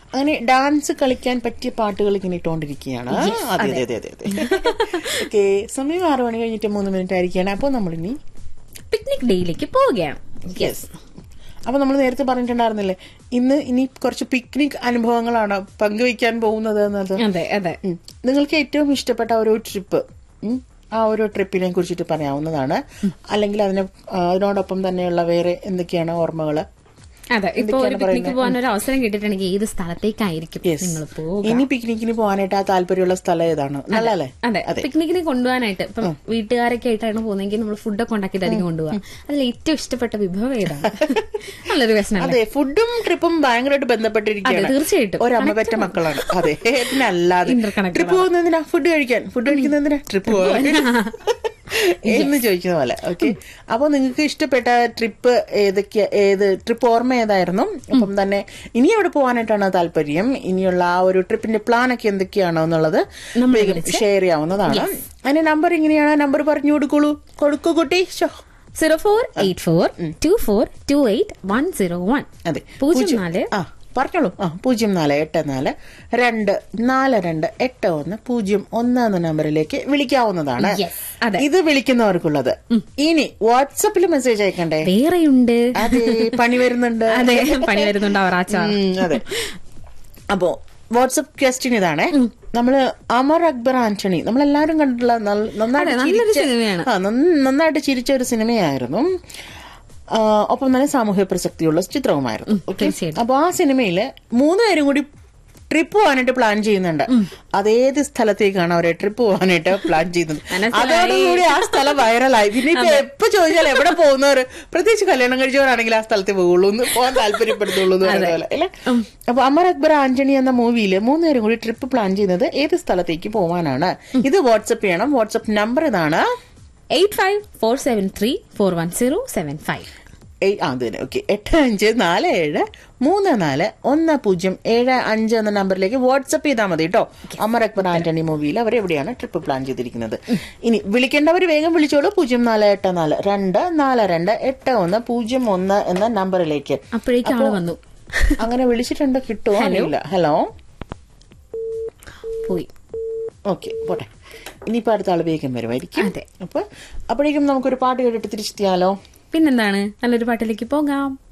അങ്ങനെ ഡാൻസ് കളിക്കാൻ പറ്റിയ പാട്ടുകൾ ഇങ്ങനെ ഇട്ടുകൊണ്ടിരിക്കുകയാണ് അതെ അതെ അതെ അതെ അതെ ഓക്കെ സമയം ആറു മണി കഴിഞ്ഞിട്ട് മൂന്ന് മിനിറ്റ് ആയിരിക്കുകയാണ് അപ്പോൾ നമ്മളിനി പിക്നിക് ഡേയിലേക്ക് പോവുകയാണ് യെസ് അപ്പൊ നമ്മൾ നേരത്തെ പറഞ്ഞിട്ടുണ്ടായിരുന്നില്ലേ ഇന്ന് ഇനി കുറച്ച് പിക്നിക് അനുഭവങ്ങളാണ് പങ്കുവയ്ക്കാൻ പോകുന്നത് എന്നത് അതെ അതെ ഉം. നിങ്ങൾക്ക് ഏറ്റവും ഇഷ്ടപ്പെട്ട ഒരു ട്രിപ്പ് ഉം, ആ ഒരു ട്രിപ്പിനെ കുറിച്ചിട്ട് പറയാവുന്നതാണ് അല്ലെങ്കിൽ അതിന് ആ, അതിനോടൊപ്പം തന്നെയുള്ള വേറെ എന്തൊക്കെയാണ് ഓർമ്മകള് അതെ ഇപ്പൊ ഒരു എന്തൊക്കെയാണ് പിക്നിക് പോകാൻ ഒരു അവസരം കിട്ടിയിട്ടുണ്ടെങ്കിൽ ഏത് സ്ഥലത്തേക്കായിരിക്കും Yes. നിങ്ങൾ പോകുക ഇനി പിക്നിക്കിന് പോകാനായിട്ട് ആ താല്പര്യമുള്ള സ്ഥലം ഏതാണ് നല്ലല്ലേ അതെ പിക്നിക്കിന് കൊണ്ടുപോകാനായിട്ട് ഇപ്പം വീട്ടുകാരൊക്കെ ആയിട്ടാണ് പോകുന്നതെങ്കിൽ നമ്മൾ ഫുഡൊക്കെ ഉണ്ടാക്കിയതായിരിക്കും കൊണ്ടുപോകാം അതിൽ ഏറ്റവും ഇഷ്ടപ്പെട്ട വിഭവം ഏതാണ് നല്ലൊരു പ്രശ്നമല്ലേ അതെ ഫുഡും ട്രിപ്പും ഭയങ്കരമായിട്ട് അതെ, ബന്ധപ്പെട്ടിരിക്കുകയാണ് തീർച്ചയായിട്ടും. ഒരമ്മ പെറ്റ മക്കളാണ് അതെ പിന്നെ അല്ലാതെ Interconnected ട്രിപ്പ് പോകുന്നതിനാ ഫുഡ് കഴിക്കാൻ ഫുഡ് കഴിക്കുന്നതിനാ ട്രിപ്പ് പോകാൻ എന്ന് ചോദിക്കുന്ന പോലെ ഓക്കെ അപ്പൊ നിങ്ങൾക്ക് ഇഷ്ടപ്പെട്ട ട്രിപ്പ് ഏതൊക്കെ ഏത് ട്രിപ്പ് ഓർമ്മ ഏതായിരുന്നു അപ്പം തന്നെ ഇനി എവിടെ പോകാനായിട്ടാണ് താല്പര്യം ഇനിയുള്ള ആ ഒരു ട്രിപ്പിന്റെ പ്ലാൻ ഒക്കെ എന്തൊക്കെയാണോ എന്നുള്ളത് വേഗം ഷെയർ ചെയ്യാവുന്നതാണ് അതിന്റെ നമ്പർ ഇങ്ങനെയാണ് നമ്പർ പറഞ്ഞു കൊടുക്കോളൂ കൊടുക്കൂ കുട്ടി ശോ. Zero four eight four two four two eight one zero one അതെ പൂജ്യം നാല് ആ പറഞ്ഞോളൂ ആ പൂജ്യം നാല് എട്ട് നാല് രണ്ട് നാല് രണ്ട് എട്ട് ഒന്ന് പൂജ്യം ഒന്ന് എന്ന നമ്പറിലേക്ക് വിളിക്കാവുന്നതാണ് Yes, അതെ. ഇത് വിളിക്കുന്നവർക്കുള്ളത് ഇനി വാട്സപ്പിൽ മെസ്സേജ് അയക്കണ്ടേ വേറെയുണ്ട് അതെ പണി വരുന്നുണ്ട് അതെ പണി വരുന്നുണ്ട് അവറാച്ച ഉം, അതെ അപ്പോ വാട്സപ്പ് ക്വസ്റ്റ്യൻ ഇതാണ് നമ്മള് അമർ അക്ബർ ആന്റണി നമ്മളെല്ലാരും കണ്ടിട്ടുള്ള നൽ- നന്നായിട്ട് അതെ, നല്ലൊരു ചിരിച്ച- സിനിമയാണ്. ആ, നന്ന- നന്നായിട്ട് ചിരിച്ച ഒരു സിനിമയായിരുന്നു ആ, ഒപ്പം തന്നെ സാമൂഹ്യ പ്രസക്തിയുള്ള ചിത്രവുമായിരുന്നു ഓക്കേ? തീർച്ചയായിട്ടും. അപ്പൊ ആ സിനിമയില് മൂന്ന് പേരും കൂടി ട്രിപ്പ് പോകാനായിട്ട് പ്ലാൻ ചെയ്യുന്നുണ്ട് അതേത് സ്ഥലത്തേക്കാണ് അവരെ ട്രിപ്പ് പോകാനായിട്ട് പ്ലാൻ ചെയ്യുന്നത് മനസ്സിലായി. അതോടുകൂടി ആ സ്ഥലം വൈറലായി പിന്നെ ഇപ്പൊ എപ്പോ ചോദിച്ചാൽ എവിടെ പോകുന്നവർ പ്രത്യേകിച്ച് കല്യാണം കഴിച്ചവരാണെങ്കിൽ ആ സ്ഥലത്ത് പോകുള്ളൂ എന്ന് പോകാൻ താല്പര്യപ്പെടുത്തുള്ളൂ എന്ന് പറയുന്ന പോലെ അല്ലെ അപ്പൊ അമർ അക്ബർ ആന്റണി എന്ന മൂവിയില് മൂന്നുപേരും കൂടി ട്രിപ്പ് പ്ലാൻ ചെയ്യുന്നത് ഏത് സ്ഥലത്തേക്ക് പോകാനാണ് ഇത് വാട്സപ്പ് ചെയ്യണം വാട്സപ്പ് നമ്പർ ഇതാണ് eight five four seven three four one zero seven five ഏയ് ആ അത് തന്നെ ഓക്കെ എട്ട് അഞ്ച് നാല് ഏഴ് മൂന്ന് നാല് ഒന്ന് പൂജ്യം ഏഴ് അഞ്ച് എന്ന നമ്പറിലേക്ക് വാട്സപ്പ് ചെയ്താൽ മതി കേട്ടോ അമർ അക്ബർ ആന്റണി മൂവിയിൽ അവർ എവിടെയാണ് ട്രിപ്പ് പ്ലാൻ ചെയ്തിരിക്കുന്നത് ഇനി വിളിക്കേണ്ടവർ വേഗം വിളിച്ചോളൂ പൂജ്യം നാല് എട്ട് നാല് രണ്ട് നാല് രണ്ട് എട്ട് ഒന്ന് പൂജ്യം ഒന്ന് എന്ന നമ്പറിലേക്ക് അപ്പോഴേക്കും ആള് വന്നു അങ്ങനെ വിളിച്ചിട്ടുണ്ട് കിട്ടുമോ അറിയില്ല ഹലോ പോയി ഓക്കെ പോട്ടെ ഇനിയിപ്പോ അടുത്ത ആള് വേഗം വരുമായിരിക്കും അതെ. അപ്പൊ അപ്പോഴേക്കും നമുക്കൊരു പാട്ട് കേട്ടിട്ട് തിരിച്ചെത്തിയാലോ പിന്നെന്താണ് നല്ലൊരു പാട്ടിലേക്ക് പോകാം